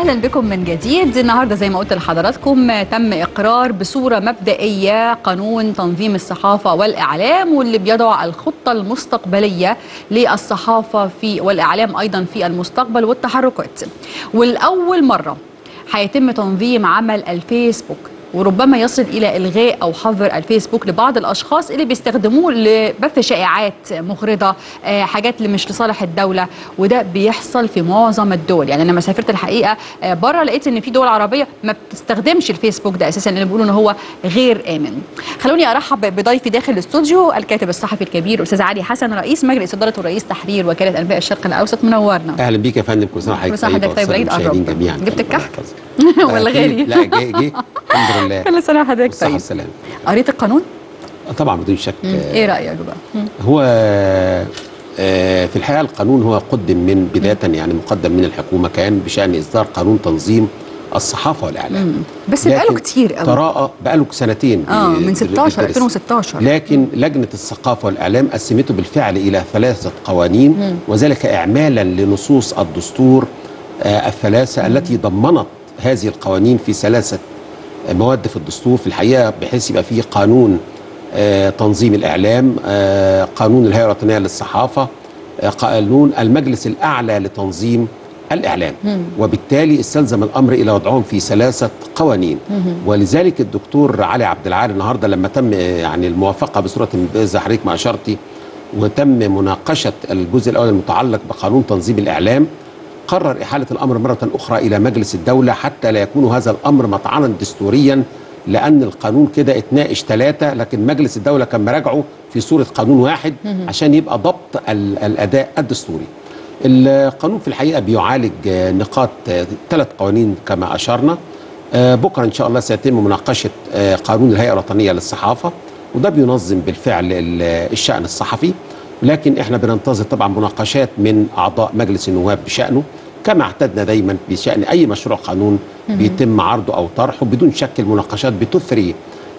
اهلا بكم من جديد النهارده زي ما قلت لحضراتكم تم اقرار بصوره مبدئيه قانون تنظيم الصحافه والاعلام واللي بيضع الخطه المستقبليه للصحافه في والاعلام ايضا في المستقبل والتحركات والاول مره هيتم تنظيم عمل الفيسبوك وربما يصل الى الغاء او حظر الفيسبوك لبعض الاشخاص اللي بيستخدموه لبث شائعات مغرضه آه، حاجات اللي مش لصالح الدوله وده بيحصل في معظم الدول يعني انا لما سافرت الحقيقه آه، بره لقيت ان في دول عربيه ما بتستخدمش الفيسبوك ده اساسا اللي بيقولوا ان هو غير امن خلوني ارحب بضيفي داخل الاستوديو الكاتب الصحفي الكبير استاذ علي حسن رئيس مجلس اداره ورئيس تحرير وكاله انباء الشرق الاوسط منورنا اهلا بيك يا فندم كل سنه كل سنة وحضرتك وحضرتك طيب، العيد والمشاهدين قرب. جميعا جبت الكحك؟ الله ولا يحفظك. غالي؟ لا جه جه الحمد لله كل سنه وحضرتك بالصحة طيب والسلامة قريت القانون طبعا بدون شك ايه رايك بقى مم. هو آه، في الحقيقه القانون هو قدم من بدايه يعني مقدم من الحكومه كان بشان اصدار قانون تنظيم الصحافه والاعلام بس بقاله لكن كتير قوي تراءى بقاله سنتين اه بي- من 16 بيدرس. 2016 لكن لجنة الثقافة والإعلام قسمته بالفعل إلى ثلاثة قوانين وذلك إعمالا لنصوص الدستور آه، الثلاثة التي ضمنت هذه القوانين في ثلاثة مواد في الدستور في الحقيقة بحيث يبقى فيه قانون آه، تنظيم الإعلام آه، قانون الهيئة الوطنية للصحافة آه، قانون المجلس الأعلى لتنظيم الإعلام وبالتالي استلزم الأمر إلى وضعهم في ثلاثة قوانين ولذلك الدكتور علي عبد العال النهارده لما تم يعني الموافقة بصورة زي حضرتك ما أشرتي وتم مناقشة الجزء الأول المتعلق بقانون تنظيم الإعلام قرر إحالة الأمر مرة أخرى إلى مجلس الدولة حتى لا يكون هذا الأمر مطعنا دستوريا لأن القانون كده اتناقش ثلاثة لكن مجلس الدولة كان مراجعه في صورة قانون واحد عشان يبقى ضبط ال- الأداء الدستوري القانون في الحقيقة بيعالج آه، نقاط ثلاث قوانين كما أشرنا آه، بكرة إن شاء الله سيتم مناقشة آه، قانون الهيئة الوطنية للصحافة وده بينظم بالفعل ال- الشأن الصحفي لكن احنا بننتظر طبعا مناقشات من أعضاء مجلس النواب بشأنه كما اعتدنا دايما بشأن أي مشروع قانون بيتم عرضه أو طرحه بدون شك المناقشات بتثري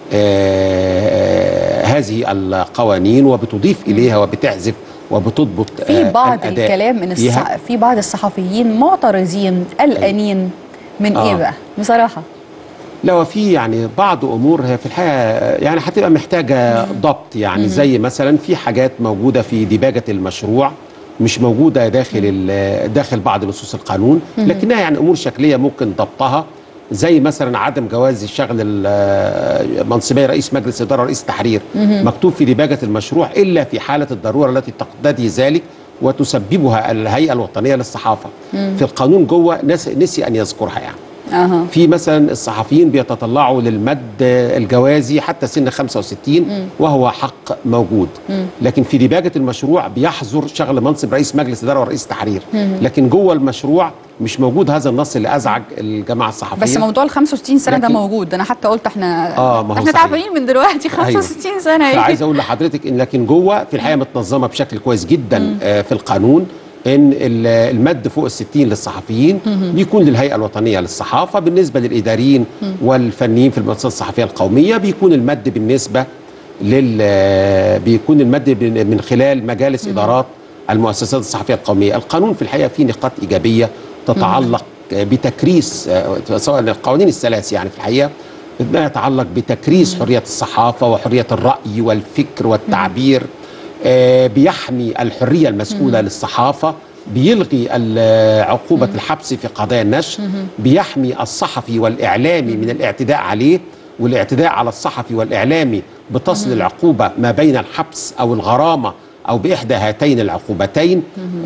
آه، هذه القوانين وبتضيف إليها وبتحذف وبتضبط في آه، بعض الأداء الكلام من فيها. الصح... في بعض الصحفيين معترضين قلقانين من ايه آه. بقى بصراحه لا وفي يعني بعض امور هي في الحقيقه يعني هتبقى محتاجه ضبط يعني زي مثلا في حاجات موجوده في ديباجه المشروع مش موجوده داخل ال- داخل بعض نصوص القانون لكنها يعني امور شكليه ممكن ضبطها زي مثلا عدم جواز شغل ال- منصبي رئيس مجلس اداره ورئيس تحرير مكتوب في ديباجه المشروع الا في حاله الضروره التي تقتضي ذلك وتسببها الهيئه الوطنيه للصحافه في القانون جوه نس- نسي ان يذكرها يعني اها في مثلا الصحفيين بيتطلعوا للمد الجوازي حتى سن 65 وهو حق موجود لكن في ديباجة المشروع بيحظر شغل منصب رئيس مجلس إدارة ورئيس تحرير لكن جوه المشروع مش موجود هذا النص اللي أزعج الجماعة الصحفية بس موضوع ال 65 سنه ده لكن- موجود انا حتى قلت احنا آه، ما هو احنا صحيح. تعبانين من دلوقتي 65 سنه ايه فعايز اقول لحضرتك ان لكن جوه في الحقيقه متنظمه بشكل كويس جدا آه، في القانون ان ال- المد فوق الستين للصحفيين بيكون للهيئه الوطنيه للصحافه بالنسبه للاداريين والفنيين في المؤسسه الصحفيه القوميه بيكون المد بالنسبه لل بيكون المد بن- من خلال مجالس ادارات المؤسسات الصحفيه القوميه القانون في الحقيقه فيه نقاط ايجابيه تتعلق بتكريس آه، سواء القوانين الثلاث يعني في الحقيقه ما يتعلق بتكريس حرية الصحافة وحرية الرأي والفكر والتعبير آه، بيحمي الحرية المسؤولة للصحافة بيلغي ال- عقوبة الحبس في قضايا النشر بيحمي الصحفي والإعلامي من الاعتداء عليه والاعتداء على الصحفي والإعلامي بتصل العقوبة ما بين الحبس أو الغرامة أو بإحدى هاتين العقوبتين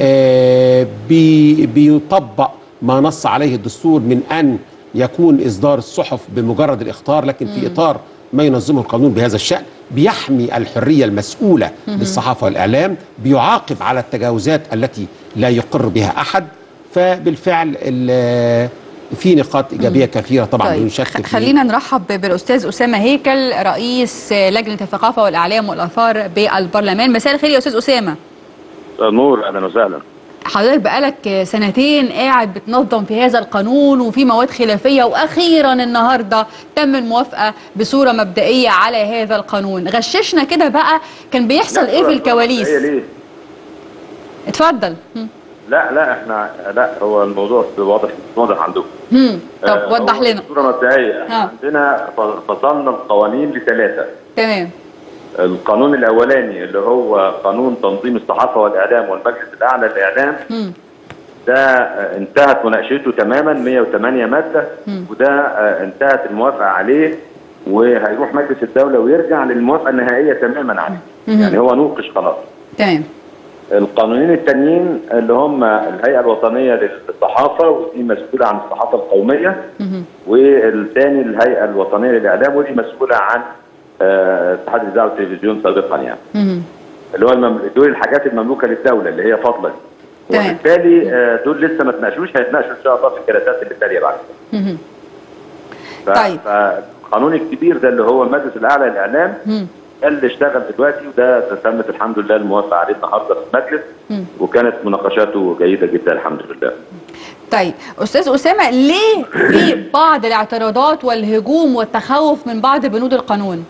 آه، بي- بيطبق ما نص عليه الدستور من أن يكون إصدار الصحف بمجرد الإخطار لكن في إطار ما ينظمه القانون بهذا الشأن بيحمي الحرية المسؤولة للصحافة والإعلام بيعاقب على التجاوزات التي لا يقر بها أحد فبالفعل ال- في نقاط إيجابية كثيرة طبعا بدون طيب شك خ- في- خلينا نرحب بالاستاذ اسامه هيكل رئيس لجنه الثقافه والاعلام والاثار بالبرلمان مساء الخير يا استاذ اسامه نور اهلا وسهلا حضرتك بقالك سنتين قاعد بتنظم في هذا القانون وفي مواد خلافيه واخيرا النهارده تم الموافقه بصوره مبدئيه على هذا القانون غششنا كده بقى كان بيحصل ايه في الكواليس هي ليه؟ اتفضل مم. لا لا احنا لا هو الموضوع واضح واضح عندكم هم. طب آه، وضح هو لنا صورة مبدئية احنا آه. عندنا ف- فصلنا القوانين لثلاثة تمام القانون الأولاني اللي هو قانون تنظيم الصحافة والإعلام والمجلس الأعلى للإعلام هم. ده آه، انتهت مناقشته تماما 108 مادة مم. وده آه، انتهت الموافقة عليه وهيروح مجلس الدولة ويرجع للموافقة النهائية تماما عليه مم. يعني هو نوقش خلاص تمام القانونين التانيين اللي هم الهيئة الوطنية للصحافة ودي مسؤولة عن الصحافة القومية مهم. والثاني الهيئة الوطنية للإعلام ودي مسؤولة عن آه، اتحاد الإذاعة والتلفزيون سابقا يعني مهم. اللي هو المم... دول الحاجات المملوكة للدولة اللي هي فضلا تمام. وبالتالي آه، دول لسه ما تناقشوش هيتناقشوا إن شاء الله في الجلسات اللي تالية بعد كده مهم. ف... طيب. فالقانون الكبير ده اللي هو المجلس الأعلى للإعلام مم. ده اللي اشتغل دلوقتي وده تمت الحمد لله الموافقة عليه النهارده في المجلس مم. وكانت مناقشاته جيدة جدا الحمد لله طيب استاذ اسامه ليه في بعض الاعتراضات والهجوم والتخوف من بعض بنود القانون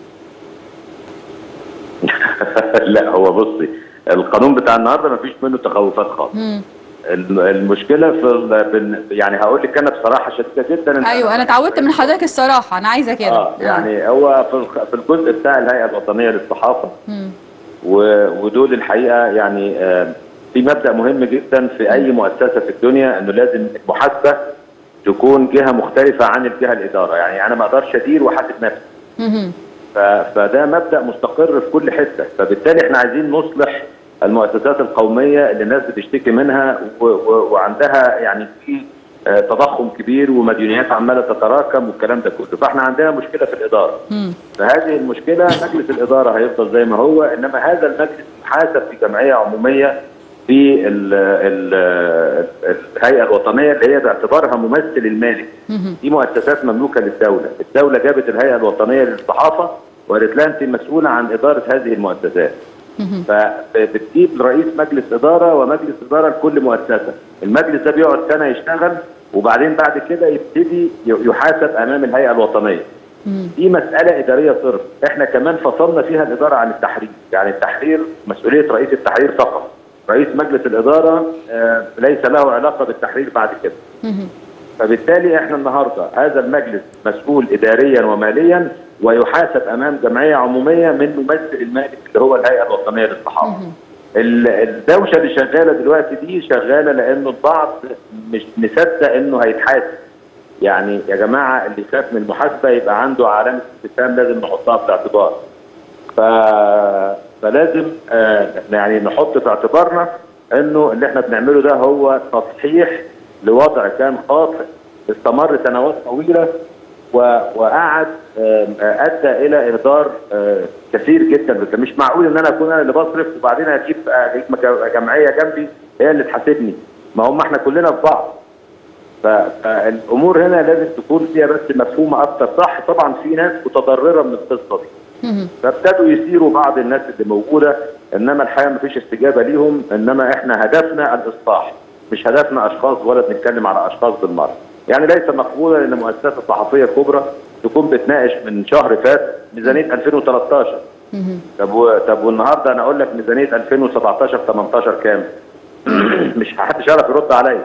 لا هو بصي القانون بتاع النهارده ما فيش منه تخوفات خالص مم. الم- المشكله في ال- بن- يعني هقول لك انا بصراحه شديده جدا إن ايوه انا اتعودت من حضرتك الصراحه انا عايزه كده اه يعني هو في الخ- في الجزء بتاع الهيئه الوطنيه للصحافه مم. و- ودول الحقيقه يعني آه، في مبدا مهم جدا في اي مؤسسه في الدنيا انه لازم المحاسبه تكون جهه مختلفه عن الجهه الاداره يعني انا ما اقدرش ادير واحاسب نفسي مهم. ف- فده مبدا مستقر في كل حته فبالتالي احنا عايزين نصلح المؤسسات القوميه اللي الناس بتشتكي منها و- و- وعندها يعني في آه، تضخم كبير ومديونيات عماله تتراكم والكلام ده كله فاحنا عندنا مشكله في الاداره مم. فهذه المشكله مجلس الاداره هيفضل زي ما هو انما هذا المجلس محاسب في جمعيه عموميه في ال ال الهيئه الوطنيه اللي هي باعتبارها ممثل المالك مهم. دي مؤسسات مملوكه للدوله، الدوله جابت الهيئه الوطنيه للصحافه وقالت لها انت مسؤوله عن اداره هذه المؤسسات. مهم. فبتجيب رئيس مجلس اداره ومجلس اداره لكل مؤسسه، المجلس ده بيقعد سنه يشتغل وبعدين بعد كده يبتدي ي- يحاسب امام الهيئه الوطنيه. مم. دي مسألة إدارية صرف، إحنا كمان فصلنا فيها الإدارة عن التحرير، يعني التحرير مسؤولية رئيس التحرير فقط، رئيس مجلس الإدارة آه، ليس له علاقة بالتحرير بعد كده. مهم. فبالتالي احنا النهارده هذا المجلس مسؤول اداريا وماليا ويحاسب امام جمعيه عموميه من ممثل المالك اللي هو الهيئه الوطنيه للصحافه. مهم. ال- الدوشه اللي شغاله دلوقتي دي شغاله لانه البعض مش مصدق انه هيتحاسب. يعني يا جماعه اللي يخاف من المحاسبه يبقى عنده علامه استفهام لازم نحطها في الاعتبار. ف... فلازم آه يعني نحط في اعتبارنا انه اللي احنا بنعمله ده هو تصحيح لوضع كان خاطئ استمر سنوات طويله و... وقعد آه، آه، ادى الى اهدار آه، كثير جدا بس مش معقول ان انا اكون انا اللي بصرف وبعدين اجيب اجيب مك- جمعيه جنبي هي اللي تحاسبني ما هم احنا كلنا في بعض ف- فالامور هنا لازم تكون فيها بس مفهومه اكتر صح طبعا في ناس متضرره من القصه دي مهم. فابتدوا يسيروا بعض الناس اللي موجوده انما الحقيقه مفيش استجابه ليهم انما احنا هدفنا الاصلاح مش هدفنا اشخاص ولا بنتكلم على اشخاص بالمره يعني ليس مقبولا ان مؤسسه صحفيه كبرى تكون بتناقش من شهر فات ميزانيه 2013 مهم. طب و... طب والنهارده انا اقول لك ميزانيه 2017 18 كام مش محدش يعرف يرد عليا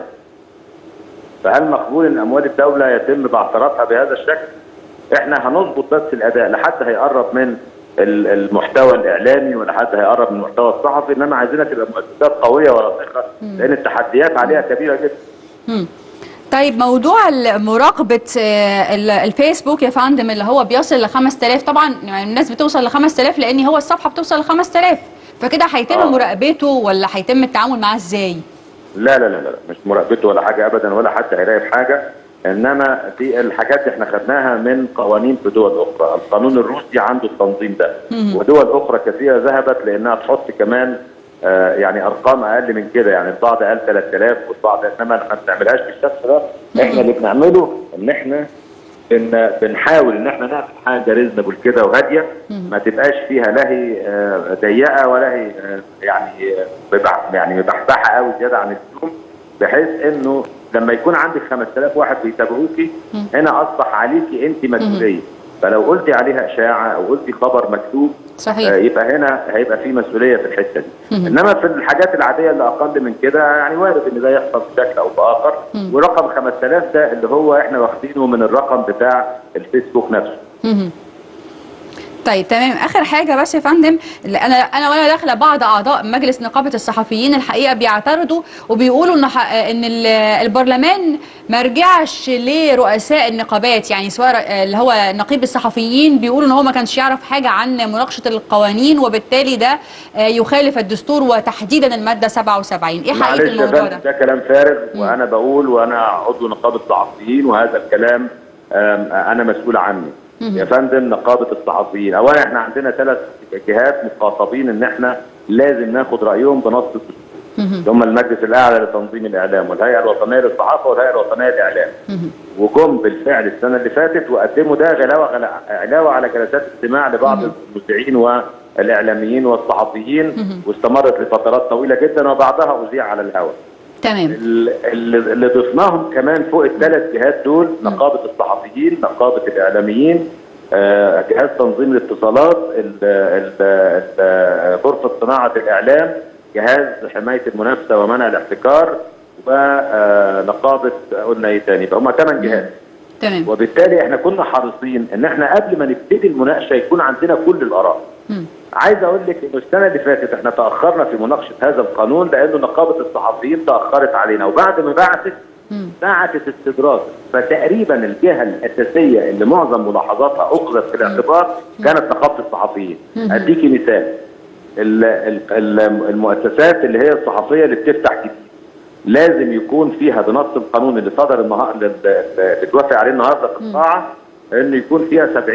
فهل مقبول ان اموال الدوله يتم باعترافها بهذا الشكل؟ احنا هنظبط بس الاداء لا حد هيقرب من ال- المحتوى الاعلامي ولا حد هيقرب من المحتوى الصحفي انما عايزينها تبقى مؤسسات قويه وراسخه لان التحديات عليها كبيره جدا. مم. طيب موضوع ال- مراقبة آه، ال- الفيسبوك يا فندم اللي هو بيصل ل 5000 طبعا يعني الناس بتوصل ل 5000 لان هو الصفحة بتوصل ل 5000 فكده هيتم آه. مراقبته ولا هيتم التعامل معاه ازاي؟ لا لا لا لا مش مراقبته ولا حاجه ابدا ولا حتى هيراقب حاجه انما دي الحاجات اللي احنا خدناها من قوانين في دول اخرى، القانون الروسي عنده التنظيم ده مم. ودول اخرى كثيره ذهبت لانها تحط كمان آه يعني ارقام اقل من كده يعني البعض قال 3000 والبعض انما ما بنعملهاش بالشكل ده احنا اللي بنعمله ان احنا بن بنحاول ان احنا نعمل حاجه ريزنبل كده وهاديه ما تبقاش فيها لا هي آه، ضيقه ولا هي آه، يعني آه، ببع- يعني مبحبحه قوي زياده عن اللزوم بحيث انه لما يكون عندك 5000 واحد بيتابعوكي هنا اصبح عليكي انت مسؤوليه فلو قلتي عليها اشاعه او قلتي خبر مكتوب صحيح. آه، يبقى هنا هيبقى في مسؤوليه في الحته دي انما في الحاجات العاديه اللي اقل من كده يعني وارد ان ده يحصل بشكل او باخر ورقم 5000 ده اللي هو احنا واخدينه من الرقم بتاع الفيسبوك نفسه طيب تمام اخر حاجه بس يا فندم اللي انا انا وانا داخله بعض اعضاء مجلس نقابه الصحفيين الحقيقه بيعترضوا وبيقولوا ان ح- ان ال- البرلمان ما رجعش لرؤساء النقابات يعني سواء اللي هو نقيب الصحفيين بيقولوا ان هو ما كانش يعرف حاجه عن مناقشه القوانين وبالتالي ده آه، يخالف الدستور وتحديدا الماده 77 ايه حقيقه معلش يا الموضوع فندم ده ده كلام فارغ وانا بقول وانا عضو نقابه الصحفيين وهذا الكلام آم، انا مسؤول عنه يا فندم نقابه الصحفيين اولا احنا عندنا ثلاث جهات مخاطبين ان احنا لازم ناخد رايهم بنص الدستور اللي هم المجلس الاعلى لتنظيم الاعلام والهيئه الوطنيه للصحافه والهيئه الوطنيه للاعلام وجم بالفعل السنه اللي فاتت وقدموا ده علاوه على علاوه على جلسات استماع لبعض المذيعين والاعلاميين والصحفيين واستمرت لفترات طويله جدا وبعدها اذيع على الهواء تمام ال- اللي اللي ضفناهم كمان فوق الثلاث جهات دول نقابه الصحفيين نقابه الاعلاميين آه، جهاز تنظيم الاتصالات ال- ال- ال- غرفه صناعه الاعلام جهاز حمايه المنافسه ومنع الاحتكار ونقابه قلنا ايه تاني فهم ثمان جهات تمام وبالتالي احنا كنا حريصين ان احنا قبل ما نبتدي المناقشه يكون عندنا كل الاراء. عايز اقول لك انه السنه اللي فاتت احنا تاخرنا في مناقشه هذا القانون لانه نقابه الصحفيين تاخرت علينا وبعد ما بعتت بعتت استدراك فتقريبا الجهه الاساسيه اللي معظم ملاحظاتها اخذت في الاعتبار كانت نقابه الصحفيين. اديكي مثال ال- ال- ال- المؤسسات اللي هي الصحفيه اللي بتفتح جديد لازم يكون فيها بنص القانون اللي صدر النهارده اللي اتوافق عليه النهارده في القاعه انه يكون فيها 70%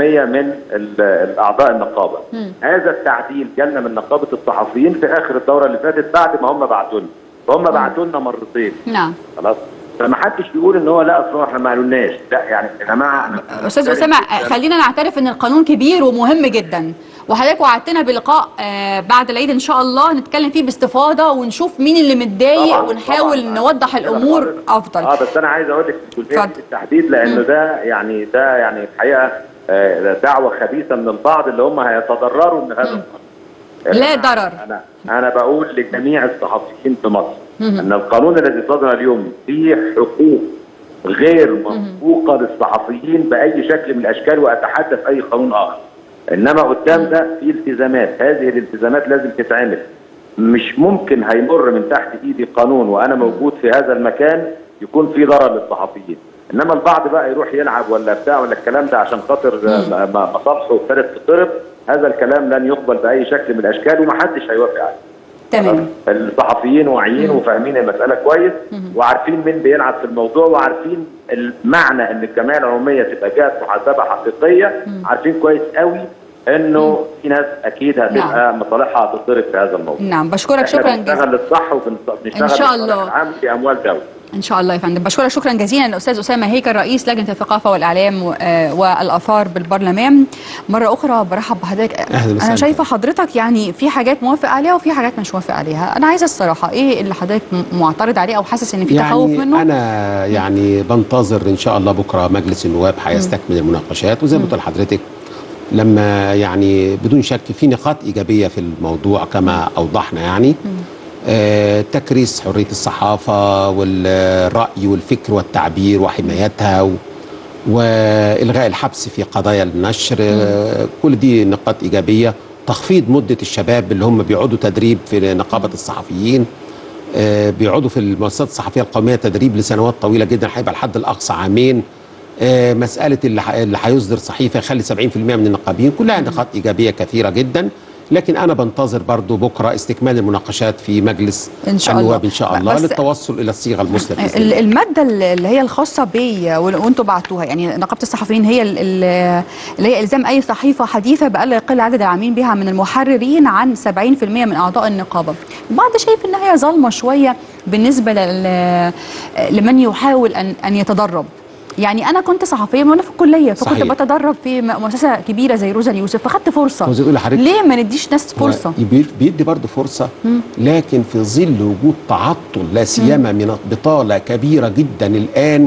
من ال- الاعضاء النقابه. هذا التعديل جالنا من نقابه الصحفيين في اخر الدوره اللي فاتت بعد ما هم بعتوا لنا. فهم بعتوا لنا مرتين نعم خلاص فما حدش يقول ان هو لا اصل احنا ما قالولناش لا يعني يا جماعه أنا- استاذ اسامه خلينا نعترف ان القانون كبير ومهم جدا وحضرتك وعدتنا بلقاء آه، بعد العيد ان شاء الله نتكلم فيه باستفاضه ونشوف مين اللي متضايق طبعاً، ونحاول طبعاً. نوضح الامور افضل اه بس انا عايز اقول لك الجزئيه اتفضل. دي بالتحديد لانه ده يعني ده يعني الحقيقه آه، دعوه خبيثه من البعض اللي هم هيتضرروا من هذا القانون. يا لا جماعة، ضرر. انا انا بقول لجميع الصحفيين في مصر ان القانون الذي صدر اليوم فيه حقوق غير مسبوقه للصحفيين باي شكل من الاشكال واتحدث اي قانون اخر انما قدام ده في التزامات هذه الالتزامات لازم تتعمل مش ممكن هيمر من تحت ايدي قانون وانا موجود في هذا المكان يكون في ضرر للصحفيين انما البعض بقى يروح يلعب ولا بتاع ولا الكلام ده عشان خاطر آه، م- مصالحه ابتدت تضرب هذا الكلام لن يقبل باي شكل من الاشكال ومحدش هيوافق عليه تمام الصحفيين واعيين وفاهمين المساله كويس وعارفين مين بيلعب في الموضوع وعارفين المعنى ان الجمعيه العموميه تبقى جهه محاسبه حقيقيه عارفين كويس قوي انه في ناس اكيد هتبقى مصالحها هتضرب في هذا الموضوع نعم بشكرك احنا شكرا جزيلا بنشتغل للصح وبنشتغل إن شاء للصالح الله. العام في اموال دوله ان شاء الله يا فندم بشكرك شكرا جزيلا الاستاذ اسامه هيكل رئيس لجنه الثقافه والاعلام و- آه، والاثار بالبرلمان مره اخرى برحب بحضرتك أهلاً انا وسهلاً. شايفه حضرتك يعني في حاجات موافق عليها وفي حاجات مش موافق عليها انا عايزه الصراحه ايه اللي حضرتك م- معترض عليه او حاسس ان في تخوف يعني منه انا يعني بنتظر ان شاء الله بكره مجلس النواب هيستكمل المناقشات وزي ما قلت لحضرتك لما يعني بدون شك في نقاط ايجابيه في الموضوع كما اوضحنا يعني آه تكريس حريه الصحافه والراي والفكر والتعبير وحمايتها و والغاء الحبس في قضايا النشر آه، كل دي نقاط ايجابيه تخفيض مده الشباب اللي هم بيقعدوا تدريب في نقابه الصحفيين آه، بيقعدوا في المؤسسات الصحفيه القوميه تدريب لسنوات طويله جدا هيبقى الحد الاقصى عامين آه، مساله اللي ح- اللي هيصدر صحيفه يخلي 70% من النقابين كلها نقاط ايجابيه كثيره جدا لكن انا بنتظر برضو بكره استكمال المناقشات في مجلس إن شاء الله. النواب ان شاء الله بس- للتوصل الى الصيغه المثلى بإذن ال- الله. الماده اللي هي الخاصه بي وانتم بعتوها يعني نقابه الصحفيين هي ال- ال- اللي هي الزام اي صحيفه حديثه بالا يقل عدد العاملين بها من المحررين عن 70% من اعضاء النقابه البعض شايف انها هي ظالمه شويه بالنسبه لل- لمن يحاول ان ان يتدرب يعني انا كنت صحفيه من وانا في الكليه فكنت صحيح. بتدرب في م- مؤسسه كبيره زي روزا اليوسف فخدت فرصه عاوز أقول لحضرتك- ليه ما نديش ناس فرصه هو بي- بيدي برضه فرصة لكن في ظل وجود تعطل لا سيما من بطالة كبيرة جدا الآن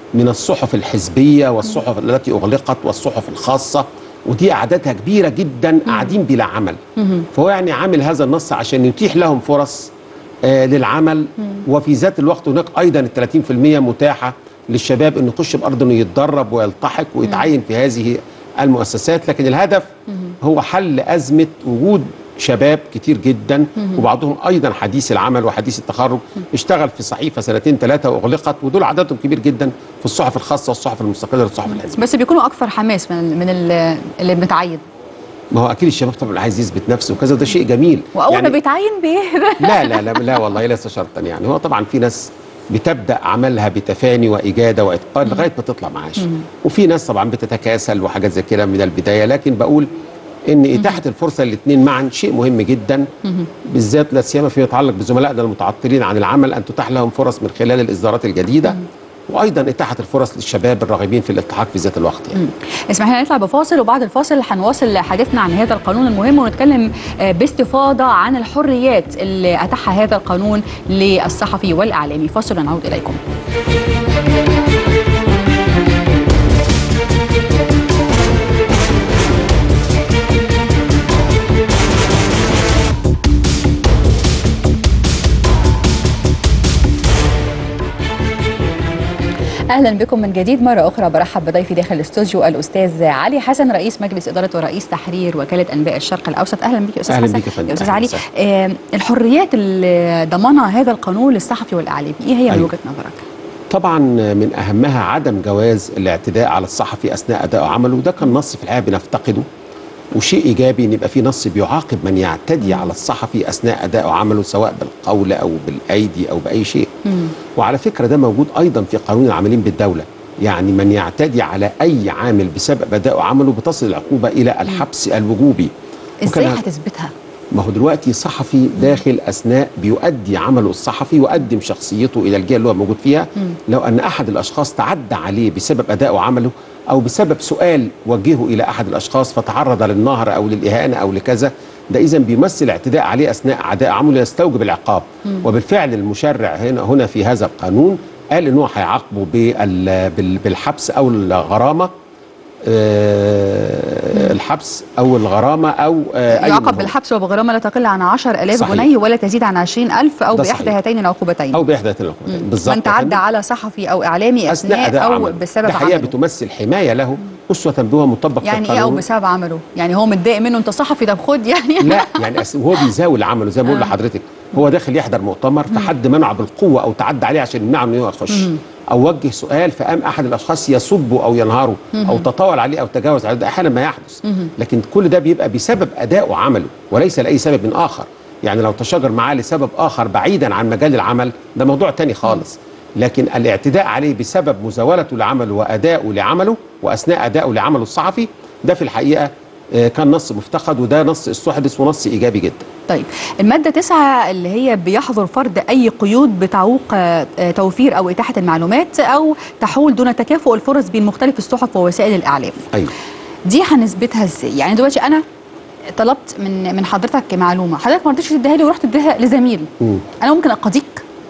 من الصحف الحزبيه والصحف التي اغلقت والصحف الخاصه ودي اعدادها كبيره جدا قاعدين بلا عمل فهو يعني عامل هذا النص عشان يتيح لهم فرص آه للعمل وفي ذات الوقت هناك ايضا ال 30% متاحه للشباب انه يخش بارض انه يتدرب ويلتحق ويتعين في هذه المؤسسات لكن الهدف هو حل ازمه وجود شباب كتير جدا وبعضهم ايضا حديث العمل وحديث التخرج اشتغل في صحيفه سنتين ثلاثه واغلقت ودول عددهم كبير جدا في الصحف الخاصه والصحف المستقله والصحف الحزبيه بس بيكونوا اكثر حماس من من ال- اللي بنتعين ما هو اكيد الشباب طبعا عايز يثبت نفسه وكذا وده شيء جميل واول ما بيتعين بيهدى لا لا لا لا والله ليس شرطا يعني هو طبعا في ناس بتبدا عملها بتفاني واجاده واتقان لغايه ما تطلع معاش وفي ناس طبعا بتتكاسل وحاجات زي كده من البدايه لكن بقول ان اتاحه الفرصه للاثنين معا شيء مهم جدا بالذات لا سيما فيما يتعلق بزملائنا المتعطلين عن العمل ان تتاح لهم فرص من خلال الاصدارات الجديده وايضا اتاحه الفرص للشباب الراغبين في الالتحاق في ذات الوقت يعني. اسمح لنا نطلع بفاصل وبعد الفاصل هنواصل حديثنا عن هذا القانون المهم ونتكلم آه، باستفاضه عن الحريات اللي اتاحها هذا القانون للصحفي والاعلامي فاصل ونعود اليكم اهلا بكم من جديد مره اخرى برحب بضيفي داخل الاستوديو الاستاذ علي حسن رئيس مجلس اداره ورئيس تحرير وكاله انباء الشرق الاوسط اهلا بك يا استاذ أهلاً حسن بك يا فندم. يا استاذ أهلاً علي وسهلاً. آه الحريات اللي ضمنها هذا القانون للصحفي والاعلامي ايه هي من أيوة. وجهه نظرك طبعا من اهمها عدم جواز الاعتداء على الصحفي اثناء اداء عمله وده كان نص في الحقيقه بنفتقده وشيء ايجابي ان يبقى في نص بيعاقب من يعتدي على الصحفي اثناء اداء عمله سواء بالقول او بالايدي او باي شيء وعلى فكره ده موجود ايضا في قانون العاملين بالدوله يعني من يعتدي على اي عامل بسبب اداء عمله بتصل العقوبه الى الحبس الوجوبي ازاي وكان- هتثبتها ما هو دلوقتي صحفي داخل اثناء بيؤدي عمله الصحفي يقدم شخصيته الى الجهه اللي هو موجود فيها لو ان احد الاشخاص تعدى عليه بسبب اداء عمله او بسبب سؤال وجهه الى احد الاشخاص فتعرض للنهر او للاهانه او لكذا ده اذا بيمثل اعتداء عليه اثناء اداء عمله يستوجب العقاب وبالفعل المشرع هنا هنا في هذا القانون قال ان هو هيعاقبه بال- بال- بالحبس او الغرامه آه، الحبس او الغرامه او آه، أي يعاقب مهارة. بالحبس وبغرامه لا تقل عن 10000 صحيح. جنيه ولا تزيد عن 20000 او ده باحدى صحيح. هاتين العقوبتين او باحدى العقوبتين بالظبط من يا تعدى فندم. على صحفي او اعلامي اثناء اثناء اداء او عمله بسبب ده حقيقه عمله بتمثل حمايه له اسوه بها مطبق في يعني ايه او القانون بسبب عمله يعني هو متضايق منه انت صحفي طب خد يعني لا يعني أس- وهو بيزاول عمله زي ما بقول لحضرتك هو داخل يحضر مؤتمر فحد منعه بالقوه او تعدى عليه عشان يمنعه انه يخش او وجه سؤال فقام احد الاشخاص يسبه او ينهره او تطاول عليه او تجاوز عليه ده احيانا ما يحدث لكن كل ده بيبقى بسبب اداء عمله وليس لاي سبب من اخر يعني لو تشاجر معاه لسبب اخر بعيدا عن مجال العمل ده موضوع تاني خالص لكن الاعتداء عليه بسبب مزاولته لعمله وادائه لعمله واثناء ادائه لعمله الصحفي ده في الحقيقه آه، كان نص مفتقد وده نص استحدث ونص ايجابي جدا طيب المادة تسعة اللي هي بيحظر فرض أي قيود بتعوق آه، آه، توفير أو إتاحة المعلومات أو تحول دون تكافؤ الفرص بين مختلف الصحف ووسائل الإعلام ايوه دي هنثبتها إزاي؟ يعني دلوقتي أنا طلبت من من حضرتك معلومة حضرتك ما رضيتش تديها لي ورحت تديها لزميل مم. أنا ممكن أقاضيك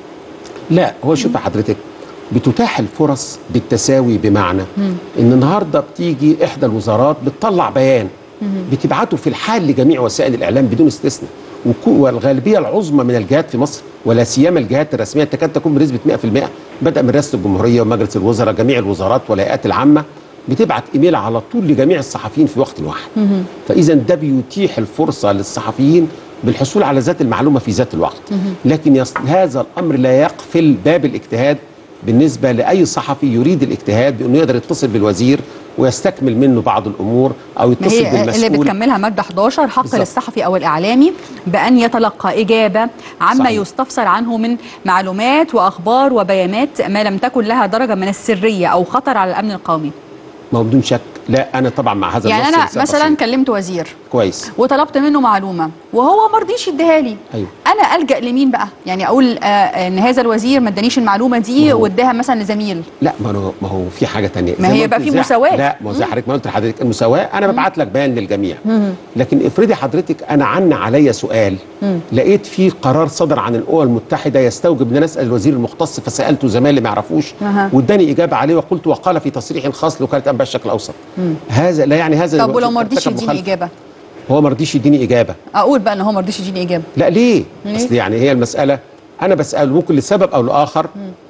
لا هو شوف حضرتك بتتاح الفرص بالتساوي بمعنى ان النهارده بتيجي احدى الوزارات بتطلع بيان بتبعته في الحال لجميع وسائل الاعلام بدون استثناء وكو- والغالبيه العظمى من الجهات في مصر ولا سيما الجهات الرسميه تكاد تكون بنسبه 100% بدا من رئاسه الجمهوريه ومجلس الوزراء جميع الوزارات والهيئات العامه بتبعت ايميل على طول لجميع الصحفيين في وقت واحد فاذا ده بيتيح الفرصه للصحفيين بالحصول على ذات المعلومه في ذات الوقت لكن يص... هذا الامر لا يقفل باب الاجتهاد بالنسبه لاي صحفي يريد الاجتهاد بانه يقدر يتصل بالوزير ويستكمل منه بعض الامور او ما يتصل هي اللي بالمسؤول بتكملها مادة 11 حق بالظبط. للصحفي أو الإعلامي بأن يتلقى إجابة عما صحيح. يستفسر عنه من معلومات وأخبار وبيانات ما لم تكن لها درجة من السرية أو خطر على الأمن القومي ما هو بدون شك لا انا طبعا مع هذا يعني النص انا لسبب مثلا بسيط. كلمت وزير كويس وطلبت منه معلومه وهو ما رضيش يديها لي أيوة. انا الجا لمين بقى يعني اقول آه ان هذا الوزير ما ادانيش المعلومه دي ما هو- واداها مثلا لزميل لا ما هو ما هو في حاجه تانية ما زي هي قلت بقى في زي- مساواة. لا ما هو زي حضرتك ما قلت لحضرتك المساواه انا ببعت لك بيان للجميع لكن افرضي حضرتك انا عن عليا سؤال لقيت في قرار صدر عن الامم المتحده يستوجب ان انا اسال الوزير المختص فسالته زمايلي ما يعرفوش أها. واداني اجابه عليه وقلت وقال في تصريح خاص لوكاله انباء الشرق الاوسط هذا لا يعني هذا طب ولو ما ارتكب رضيش يديني مخالفة. اجابه هو ما رضيش يديني اجابه اقول بقى ان هو ما رضيش يديني اجابه لا ليه؟ ليه؟ اصل يعني هي المساله انا بساله ممكن لسبب او لاخر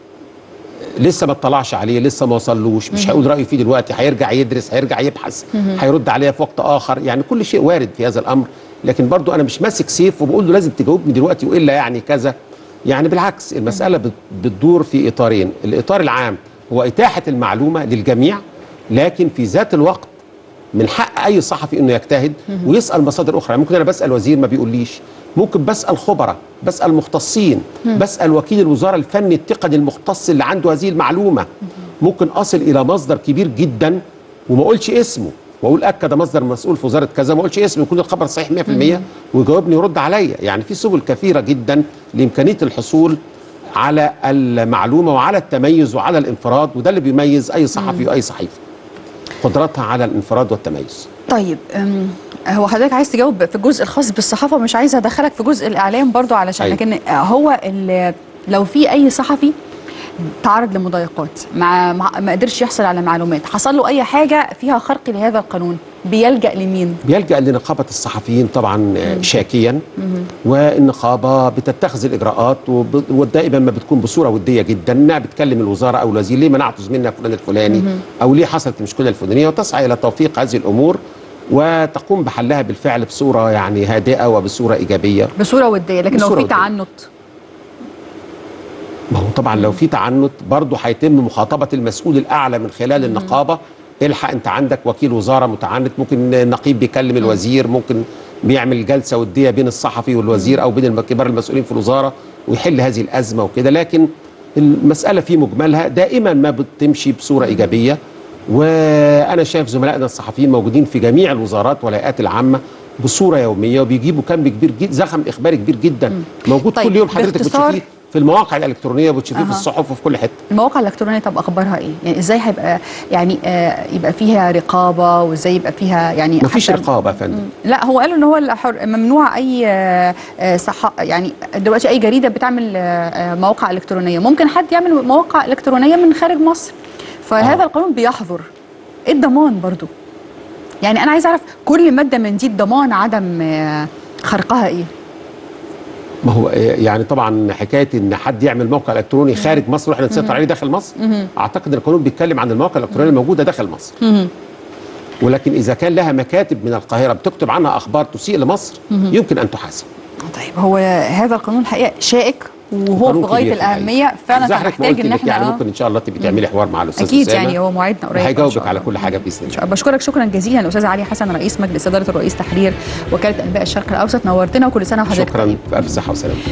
لسه ما اطلعش عليه لسه ما وصلوش مش هيقول رايه فيه دلوقتي هيرجع يدرس هيرجع يبحث هيرد عليا في وقت اخر يعني كل شيء وارد في هذا الامر لكن برضو انا مش ماسك سيف وبقول له لازم تجاوبني دلوقتي والا يعني كذا يعني بالعكس المساله بت- بتدور في اطارين الاطار العام هو اتاحه المعلومه للجميع لكن في ذات الوقت من حق اي صحفي انه يجتهد ويسال مصادر اخرى يعني ممكن انا بسال وزير ما بيقوليش ممكن بسال خبراء بسال مختصين بسال وكيل الوزاره الفني التقني المختص اللي عنده هذه المعلومه ممكن اصل الى مصدر كبير جدا وما اقولش اسمه واقول اكد مصدر مسؤول في وزاره كذا ما اقولش اسمه يكون الخبر صحيح 100% ويجاوبني ويرد عليا يعني في سبل كثيره جدا لامكانيه الحصول على المعلومه وعلى التميز وعلى الانفراد وده اللي بيميز اي صحفي واي صحيفه قدرتها على الانفراد والتميز طيب أم، هو حضرتك عايز تجاوب في الجزء الخاص بالصحافه مش عايزه ادخلك في جزء الاعلام برضو علشان أيوة. لكن هو ال- لو في اي صحفي تعرض لمضايقات مع مع- ما قدرش يحصل على معلومات حصل له اي حاجه فيها خرق لهذا القانون بيلجا لمين بيلجأ لنقابة الصحفيين طبعا آه، شاكيا والنقابة بتتخذ الإجراءات وب- ودائما ما بتكون بصورة ودية جدا إنها بتكلم الوزارة أو الوزير ليه منعتوا زميلنا فلان الفلاني أو ليه حصلت المشكلة الفلانية وتسعى إلى توفيق هذه الأمور وتقوم بحلها بالفعل بصورة يعني هادئة وبصورة إيجابية بصوره وديه لكن لو بصورة في ودية. تعنت ما هو طبعا لو في تعنت برضه هيتم مخاطبه المسؤول الاعلى من خلال النقابه الحق انت عندك وكيل وزاره متعنت ممكن النقيب بيكلم الوزير ممكن بيعمل جلسه وديه بين الصحفي والوزير او بين الم- كبار المسؤولين في الوزاره ويحل هذه الازمه وكده لكن المساله في مجملها دائما ما بتمشي بصوره ايجابيه وانا شايف زملائنا الصحفيين موجودين في جميع الوزارات والهيئات العامه بصوره يوميه وبيجيبوا كم كبير جدا زخم اخباري كبير جدا موجود طيب، كل يوم حضرتك باختصار- بتشوفيه في المواقع الالكترونيه وبتشوفيه في أها. الصحف وفي كل حته المواقع الالكترونيه طب اخبارها ايه يعني ازاي هيبقى يعني آه يبقى فيها رقابه وازاي يبقى فيها يعني مفيش حتى- رقابه يا فندم لا هو قالوا ان هو الحر ممنوع اي آه، آه، صح يعني دلوقتي اي جريده بتعمل آه، آه، مواقع الكترونيه ممكن حد يعمل مواقع الكترونيه من خارج مصر فهذا آه. القانون بيحظر ايه الضمان برضو يعني انا عايز اعرف كل ماده من دي الضمان عدم آه، خرقها ايه ما هو آه، يعني طبعا حكايه ان حد يعمل موقع الكتروني خارج مصر واحنا نسيطر عليه داخل مصر اعتقد ان القانون بيتكلم عن المواقع الالكترونيه الموجوده داخل مصر ولكن اذا كان لها مكاتب من القاهره بتكتب عنها اخبار تسيء لمصر يمكن ان تحاسب طيب هو هذا القانون الحقيقه شائك وهو في قانون غايه كبير في الحقيقة. الاهميه فعلا زي حضرتك ما محتاج قلت ان لك احنا يعني آه، ممكن ان شاء الله تبقي تعملي حوار مع الاستاذ اكيد أسامة يعني هو موعدنا قريب إن هيجاوبك شاء على الله. كل حاجه باذن الله بشكرك شكرا جزيلا الاستاذ علي حسن رئيس مجلس اداره الرئيس تحرير وكاله انباء الشرق الاوسط نورتنا وكل سنه وحضرتك شكرا طيب. بألف صحه وسلامه